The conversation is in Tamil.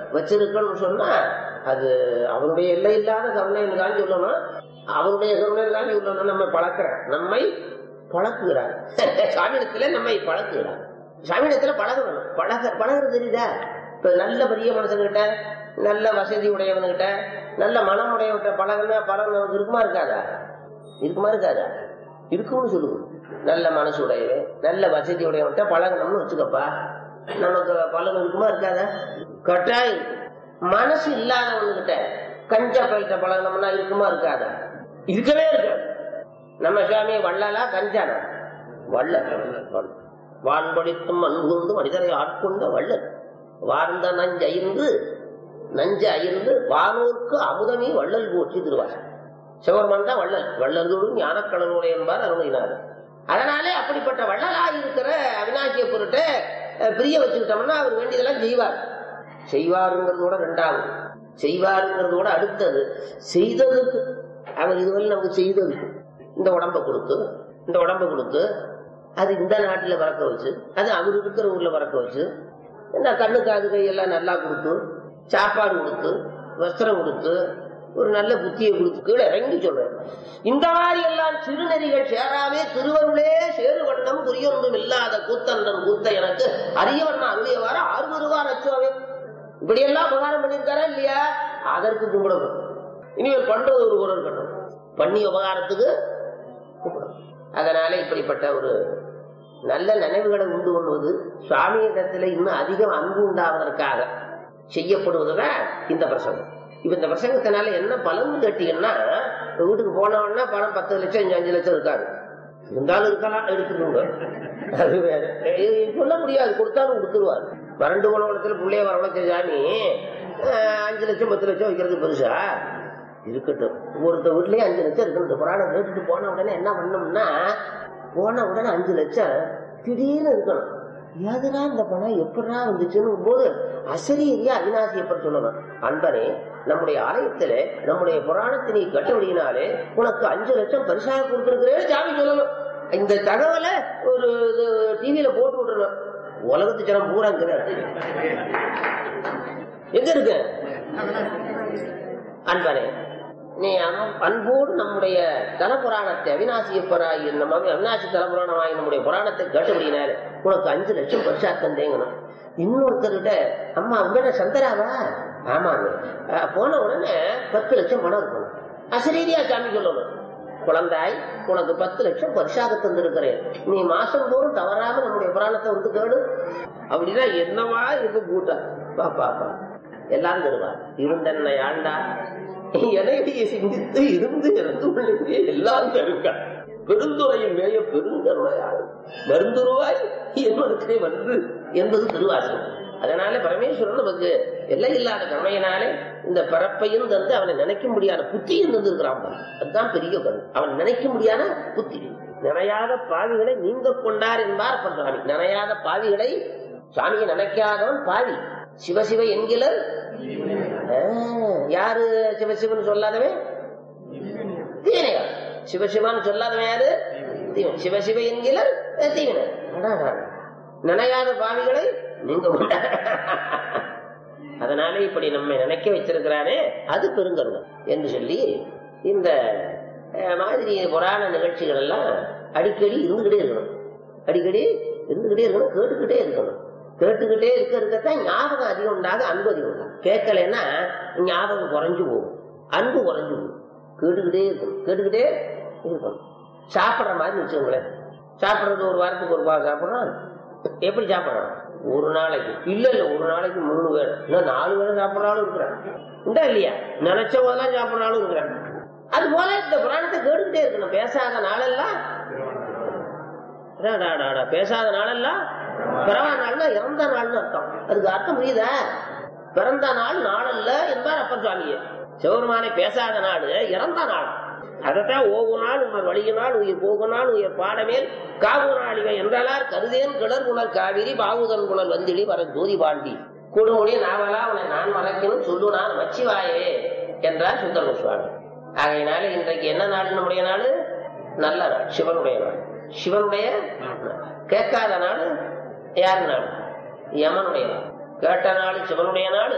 வச்சிருக்கணும்னு சொன்னா அது அவருடைய எல்லை இல்லாத கருணைன்னு தான் சொல்லணும் அவருடைய கருணைன்னு தான் சொல்லணும் நம்ம பழக்கிறார் நம்மை பழக்குகிறார் சாமியிடத்துல நம்மை பழக்குகிறார் சாமியிடத்துல பழகணும் பழக பழகிறது தெரியுதா இப்ப நல்ல பெரிய மனுஷன்கிட்ட நல்ல வசதி உடையவன்கிட்ட நல்ல மனம் உடையவன்கிட்ட பழகுனா பழம் நமக்கு இருக்குமா இருக்காதா இருக்குமா இருக்காதா இருக்கும்னு சொல்லுவோம் நல்ல மனசு உடையவன் நல்ல வசதி உடையவன்கிட்ட பழகணும்னு வச்சுக்கப்பா நமக்கு பலன் இருக்குமா இருக்காதா கட்டாயம் இருக்கு. மனசு இல்லாதவன்கிட்ட கஞ்ச பயிட்ட பழகணும்னா இருக்குமா இருக்காதா இருக்கவே இருக்காது நம்ம சுவாமி வள்ளலா கஞ்சானா வள்ளல் வள்ளல். வான்படித்தும் அன்புந்து மனிதரை ஆட்கொண்ட வள்ளல் வார்ந்த நஞ்சு அயிர்ந்து நஞ்சு அயிர்ந்து வானோர்க்கு அமுதமே வள்ளல் போற்றி திருவாசன் சிவபெருமான் தான் வள்ளல் வள்ளலோடும் ஞானக்கடனுடைய என்பார் அருமையினார் அதனாலே அப்படிப்பட்ட வள்ளலா இருக்கிற அவினாசிய பொருட்ட அஹ், பிரிய வச்சுக்கிட்டோம்னா அவர் வேண்டியதெல்லாம் செய்வார் செய்வாருங்கிறது கூட ரெண்டாவது செய்வாருங்கிறது கூட அடுத்தது செய்ததுக்கு அவர் இதுவரை நமக்கு செய்ததுக்கு இந்த உடம்ப கொடுத்து இந்த உடம்ப கொடுத்து அது இந்த நாட்டுல பறக்க வச்சு அது அவர் இருக்கிற ஊர்ல பறக்க வச்சு என்ன கண்ணு காது கையெல்லாம் நல்லா கொடுத்து சாப்பாடு கொடுத்து வஸ்திரம் கொடுத்து ஒரு நல்ல புத்தியை கொடுத்து கீழே இறங்கி சொல்றேன் இந்த மாதிரி எல்லாம் சிறுநெறிகள் சேராமே திருவருளே சேரு வண்ணம் புரியொன்றும் இல்லாத கூத்தன்றன் கூத்த எனக்கு அரியவண்ணா அருளியவாறு ஆறுவருவார் அச்சுவாவே இப்படி எல்லாம் உபகாரம் பண்ணியிருக்காரா இல்லையா அதற்கு கும்பிடணும் இனி ஒரு பண்றது ஒரு குரல் இருக்கட்டும் பண்ணி உபகாரத்துக்கு கூப்பிடணும் அதனால இப்படிப்பட்ட ஒரு நல்ல நினைவுகளை உண்டு பண்ணுவது சுவாமியிடத்துல இன்னும் அதிகம் அன்பு உண்டாவதற்காக செய்யப்படுவதுதான் இந்த பிரசங்கம் இப்ப இந்த பிரசங்கத்தினால என்ன பலன் கேட்டீங்கன்னா வீட்டுக்கு போனவொன்னா பணம் பத்து லட்சம் அஞ்சு அஞ்சு லட்சம் இருக்காது இருந்தாலும் இருக்கலாம் எடுத்துக்கோங்க அது வேற ஏய், சொல்ல முடியாது கொடுத்தாலும் கொடுத்துருவாரு வறண்டு போன இடத்துல பிள்ளைய வரவழைச்ச சாமி அஹ், அஞ்சு லட்சம் பத்து லட்சம் வைக்கிறது பெருசா இருக்கட்டும் ஒருத்த வீட்லயே அஞ்சு லட்சம் இருக்கணும் இந்த புராணம் கேட்டுட்டு போன உடனே என்ன பண்ணோம்னா போன உடனே அஞ்சு லட்சம் திடீர்னு இருக்கணும் எதுனா இந்த பணம் எப்படா வந்துச்சுன்னு போது அசரீரியா அவிநாசியப்பட்டு சொல்லணும் அன்பனே நம்முடைய ஆலயத்துல நம்முடைய புராணத்தினை கட்டுபடியினாலே உனக்கு அஞ்சு லட்சம் பரிசாக கொடுத்திருக்கிறேன்னு சாமி சொல்லணும் இந்த தகவலை ஒரு டிவியில போட்டு விடணும் உலகத்து ஜனம் பூரா இருக்கிறார் எங்க இருக்கு அன்பனே நீ அம்- அன்போடு நம்முடைய தலபுராணத்தை அவிநாசியப்பராகி நம்ம அவிநாசி தலபுராணமாகி நம்முடைய புராணத்தை கேட்டபடினால உனக்கு அஞ்சு லட்சம் பரிசா தந்தேங்கணும் இன்னொருத்தர்கிட்ட அம்மா உடனே சந்தராவா ஆமாங்க அஹ், போன உடனே பத்து லட்சம் பணம் இருக்கணும் அசரீதியா சாமி சொல்லணும் குழந்தாய் உனக்கு பத்து லட்சம் பரிசாக தந்திருக்கிறேன் நீ மாசம் தோறும் தவறாம நம்முடைய புராணத்தை வந்து கேடு அப்படின்னா என்னவா இருக்கு கூட்டம் பா பாப்பா எல்லாம் தருவார் இருந்தென்னை ஆண்டா எனையை சிந்தித்து இருந்து இறந்து உள்ளே எல்லாம் தருவார் பெருந்துறையில் மேய பெருந்தருளையாள் மருந்துருவாய் என்பதற்கே வந்து என்பது திருவாசகம் அதனால பரமேஸ்வரன் நமக்கு எல்லை இல்லாத கருணையினாலே இந்த பரப்பையும் தந்து அவனை நினைக்க முடியாத புத்தியும் தந்திருக்கிறான் பாரு. அதுதான் பெரிய கருணை அவன் நினைக்க முடியாத புத்தி நினையாத பாவிகளை நீங்க கொண்டார் என்பார் அப்பர் சுவாமி நினையாத பாவிகளை சுவாமியை நினைக்காதவன் பாவி சிவசிவ என்கிறர் ஆ, யாரு சிவசிவன் சொல்லாதவன் தீவினைகள் சிவசிவான்னு சொல்லாதவன் யாரு தீவன் சிவசிவ என்கிறர் தீவினர் அடாடா. நினையாத பாவிகளை நீங்க கொண்டார். அதனால இப்படி நம்மை நினைக்க வச்சிருக்கிறானே அது பெருங்கருணை என்று சொல்லி இந்த அஹ், மாதிரி புராண நிகழ்ச்சிகள் எல்லாம் அடிக்கடி இருந்துகிட்டே இருக்கணும் அடிக்கடி இருந்துகிட்டே இருக்கணும் கேட்டுக்கிட்டே இருக்கணும் கேட்டுக்கிட்டே இருக்க இருக்கத்தான் ஞாபகம் அதிகம் உண்டாக அன்பு அதிகம் உண்டாகும் கேட்கலைன்னா ஞாபகம் குறைஞ்சு போகும் அன்பு குறைஞ்சு போகும் கேட்டுக்கிட்டே இருக்கணும் கேட்டுக்கிட்டே இருக்கணும் சாப்பிடுற மாதிரி வச்சுக்கோங்களேன் சாப்பிடுறது ஒரு வாரத்துக்கு ஒரு வாரம் சாப்பிடுறோம் எப்படி சாப்பிடுறோம் ஒரு நாளைக்கு இல்ல இல்ல ஒரு நாளைக்கு மூணு வேளை இன்னும் நாலு வேளை சாப்பிடறாலும் இருக்கிறான் உண்டா இல்லையா நினைச்ச போதெல்லாம் சாப்பிடறாலும் இருக்கிறான் அது போல இந்த புராணத்தை கேட்டுக்கிட்டே இருக்கணும் பேசாத நாளெல்லாம் அடா, அடா, அடா, பேசாத நாளெல்லாம் பிறவா நாள்னா இறந்த நாள்னு அர்த்தம் அதுக்கு அர்த்தம் புரியுதா பிறந்த நாள் நாளல்ல என்பார் அப்ப சுவாமியே சிவருமானை பேசாத நாள் இறந்த நாள் அதைத்தான் ஓவு நாள் உணர் வழியினால் உயிர் போகு நாள் உயிர் பாடமேல் காவு நாள் இவை என்றாலார் கருதேன் கிளர் உணர் காவிரி பாவுதன் குணல் வந்திடி வர ஜோதி பாண்டி கொடுமொழி நாவலா உன்னை நான் மறக்கணும் சொல்லு நான் மச்சிவாயே என்றார் சுந்தர சுவாமி ஆகையினால இன்றைக்கு என்ன நாள் நம்முடைய நாள் நல்ல நாள் சிவனுடைய நாள் சிவனுடைய நாள். கேட்காத நாள் யார் நாள் யமனுடைய நாள் கேட்ட நாள் சிவனுடைய நாள்